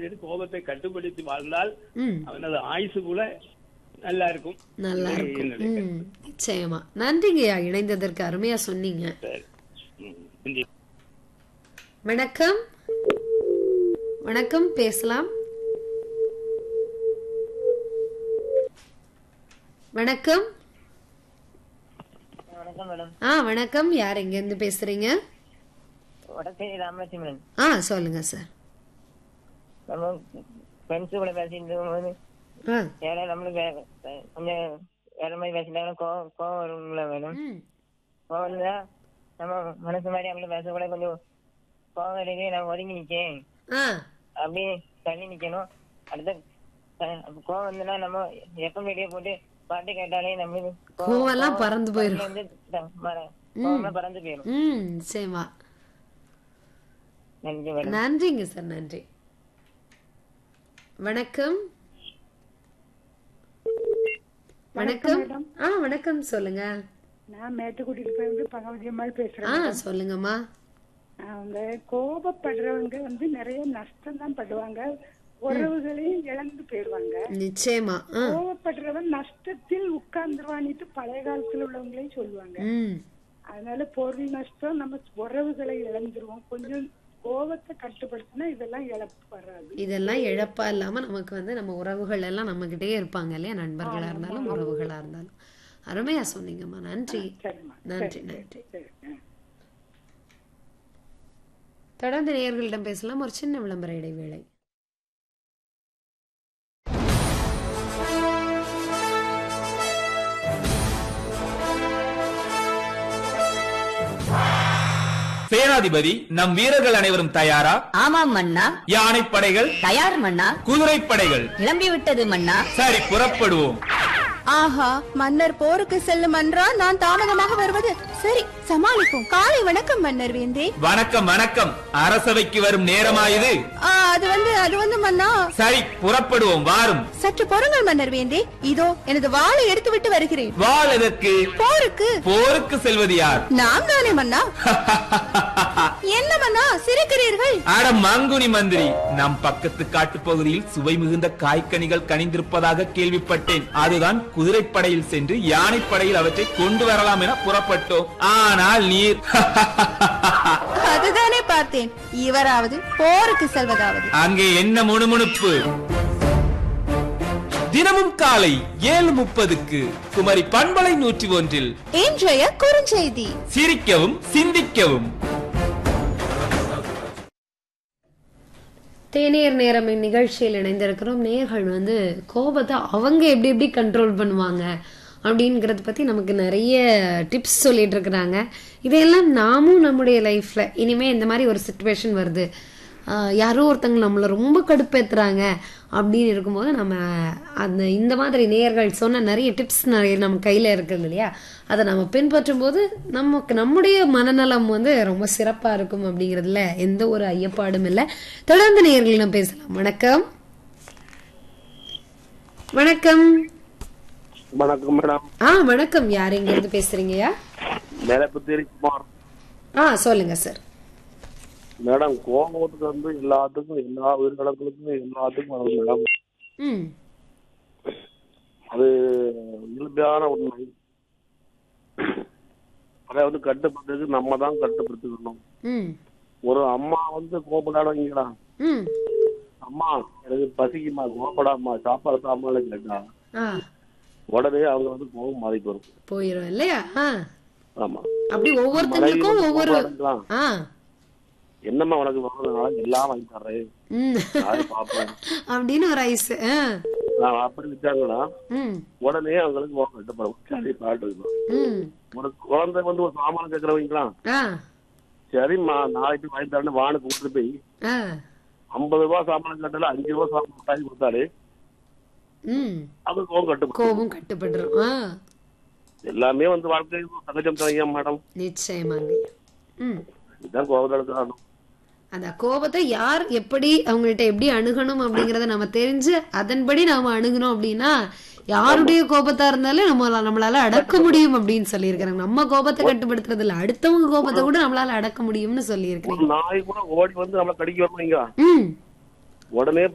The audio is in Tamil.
சொல்லிட்டு கோபத்தை கட்டுப்படுத்தி வாழ்ந்தால் ம் அவனது ஆயுசு கூட நல்லா இருக்கும் நல்லா இது இருக்கும் என்னுடைய ம் கருத்து. நிச்சயமா நன்றிங்கய்யா இணைந்ததற்கு அருமையா சொன்னீங்க சரி. ம், நன்றி. வணக்கம் வணக்கம் பேசலாம் வணக்கம் வணக்கம் மேடம் ஆ வணக்கம் யார் எங்க இருந்து பேசுறீங்க வடக்கே ராமலட்சுமணன் ஆ சொல்லுங்க சார் நம்ம ஃப்ரெண்ட்ஸு கூட பேசிட்டு இருக்கும்போது ஆ வேலை நம்மளுக்கு வே- வே- கொஞ்சம் வேற மாதிரி பேசிட்டாங்கன்னா கோவம் கோவம் வரும்ல மேடம் ம் கோவம் இருந்தா நம்ம மனசு மாதிரி அவங்கள பேச கூட கொஞ்சம் கோவம் இருக்கு நான் ஒதுங்கி நிக்கேன் ஆ அப்படியே தள்ளி நிக்கணும் அடுத்த அஹ், அப்ப கோவம் வந்துன்னா நம்ம எப்ப வெளியே போட்டு பாட்டு கேட்டாலே நம்மளுக்கு கோவம் கோவம்லாம் பறந்து போயிரும். வந்து த- மற- கோவம்லாம் பறந்து போயிடும் ம் நிச்சயமா நன்றி மேடம் நன்றிங்க சார் நன்றி வணக்கம் வணக்கம் ஆ வணக்கம் சொல்லுங்க நான் மேட்டுக்குடியில போய் வந்து பகவதி அம்மாள் ஆ பேசுறேன் சொல்லுங்கம்மா அவங்க கோபப்படுறவங்க வந்து நிறைய நஷ்டம் தான் படுவாங்க உறவுகளையும் இழந்து போயிருவாங்க நிச்சயமா ஆ கோபப்படுறவன் நஷ்டத்தில் உட்கார்ந்துருவானிட்டு பழைய காலத்துல உள்ளவங்களையும் சொல்லுவாங்க ம் அதனால பொருள் நஷ்டம் நம்ம உறவுகளை இழந்துருவோம் கொஞ்சம் கோபத்தை கட்டுப்படுத்தினா இதெல்லாம் இழப்பு வராது இதெல்லாம் இழப்பா இல்லாம நமக்கு வந்து நம்ம உறவுகள் எல்லாம் நம்ம கிட்டயே இருப்பாங்க இல்லையா நண்பர்களா இருந்தாலும் உறவுகளா இருந்தாலும் அருமையா சொன்னீங்கம்மா நன்றி சரிம்மா நன்றி நன்றி சரி ஆ. தொடர்ந்து நேயர்களிடம் பேசலாம் ஒரு சின்ன விளம்பர இடைவேளை சேனாதிபதி நம் வீரர்கள் அனைவரும் தயாரா ஆமாம் மன்னா யானைப்படைகள் தயார் மன்னா குதிரைப்படைகள் கிளம்பிவிட்டது மன்னா சரி புறப்படுவோம் ஆஹா மன்னர் போருக்கு செல்லும் என்றால் நான் தாமதமாக வருவது சரி சமாளிப்போம் காலை வணக்கம் மன்னர் வேந்தே வணக்கம் வணக்கம் அரசவைக்கு வரும் நேரமாயுது ஆ, அது வந்து அது வந்து மன்னா சரி புறப்படுவோம் வாரும் சற்று பொறுங்கள் மன்னர் வேந்தே இதோ எனது வாளை எடுத்து விட்டு வருகிறேன் வாழ் எதற்கு போருக்கு போருக்கு செல்வது யார் நாம் தானே மன்னா என்ன மன்னா சிரிக்கிறீர்கள் அட மங்குனி மந்திரி நம் பக்கத்து காட்டுப் பகுதியில் சுவை மிகுந்த காய்கனிகள் கனிந்திருப்பதாக கேள்விப்பட்டேன் அதுதான் குதிரைப்படையில் சென்று யானைப்படையில் அவற்றை கொண்டு வரலாம் என புறப்பட்டோம் ஆனால் நீர் அதுதானே பார்த்தேன் இவராவது போருக்கு செல்வதாவது அங்கே என்ன முணுமுணுப்பு தினமும் காலை ஏழு முப்பதுக்கு குமரி பண்பலை நூற்றி ஒன்றில் இன்றைய குறுஞ்செய்தி சிரிக்கவும் சிந்திக்கவும் தேநீர் நேரம் நிகழ்ச்சியில் இணைந்திருக்கிறோம் நேர்கள் வந்து கோபத்தை அவங்க எப்படி எப்படி கண்ட்ரோல் பண்ணுவாங்க அப்படிங்கிறத பத்தி நமக்கு நிறைய டிப்ஸ் சொல்லிட்டு இருக்கிறாங்க இதையெல்லாம் நாமும் நம்முடைய லைஃப்ல இனிமே இந்த மாதிரி ஒரு சுச்சுவேஷன் வருது ஆஹ் யாரோ ஒருத்தங்க நம்மளை ரொம்ப கடுப்பேத்துறாங்க அப்படின்னு இருக்கும்போது நம்ம அந்த இந்த மாதிரி நேயர்கள் சொன்ன நிறைய டிப்ஸ் நிறைய நம்ம கையில இருக்குது இல்லையா அதை நம்ம பின்பற்றும் போது நமக்கு நம்முடைய மனநலம் வந்து ரொம்ப சிறப்பா இருக்கும் அப்படிங்கிறதுல எந்த ஒரு ஐயப்பாடும் இல்லை தொடர்ந்து நேயர்கள் நம்ம பேசலாம் வணக்கம் வணக்கம் வணக்கம் மேடம் ஆ வணக்கம் யார் எங்க இருந்து பேசுறீங்கயா மேலப்புத்தேரி குமார் ஆ சொல்லுங்க சார் மேடம் கோபத்துக்கு வந்து எல்லாத்துக்கும் எல்லா உயிரினங்களுக்கும் எல்லாத்துக்கும் வரும் மேடம் ம் அது இயல்பான உண்மை அதை வந்து கட்டுப்படுத்துறதுக்கு நம்ம தான் கட்டுப்படுத்திக்கணும் ம் ஒரு அம்மா வந்து கோபப்படாதவங்களா ம் அம்மா எனக்கு பசிக்குமா கோபப்படாமா சாப்பாடு சாப்பாடு கேட்டா ஆ உடனே அவங்க வந்து கோபம் மாறிக்கு வரும் போயிடும் இல்லையா ஆ ஆமா அப்படி ஒவ்வொருத்தங்களுக்கும் மனைவி ஒவ்வொரு கோபப்படாதுங்களா? ஆ என்னம்மா உனக்கு வரணும் எல்லாம் வாங்கி தர்றேன் ம் அதை பார்ப்பேன் அப்படின்னு ஒரு ஐஸ் ஆ நான் அப்படி விட்டாங்கன்னா ம் உடனே அவங்களுக்கு கோபம் கட்டுப்படும் சரி பாட்டு இருக்கணும் ம் ஒரு குழந்தை வந்து ஒரு சாமான் கேட்கறவங்களா ஆ சரிம்மா நாளைக்கு வாங்கி தரேன்னு வானு கூப்பிட்டு போய் ஆ ஐம்பது ரூபாய் சாமான் கேட்டாலும் அஞ்சு ரூபாய் சாமான் வாங்கி கொடுத்தாரு ம் அது கோபம் கட்டுப்படும் கோபம் கட்டுப்பட்டுரும் ஆ எல்லாமே வந்து வாழ்க்கை சகஜம் தான் மேடம் நிச்சயமாங்க ம் இதுதான் கோபம் காரணம் அந்த கோபத்தை யார் எப்படி அவங்கள்ட்ட எப்படி அணுகணும் அப்படிங்கறத நம்ம தெரிஞ்சு அதன்படி நாம அணுகணும் அப்படின்னா யாருடைய கோபத்தா இருந்தாலும் நம்மளால நம்மளால அடக்க முடியும் அப்படின்னு சொல்லியிருக்கிறாங்க நம்ம கோபத்தை கட்டுப்படுத்துறது இல்ல அடுத்தவங்க கோபத்தை கூட நம்மளால அடக்க முடியும்னு சொல்லியிருக்கிறீங்க ஒரு நாய் கூட ஓடி வந்து நம்மளை கடிக்க வரணும் ம் உடனே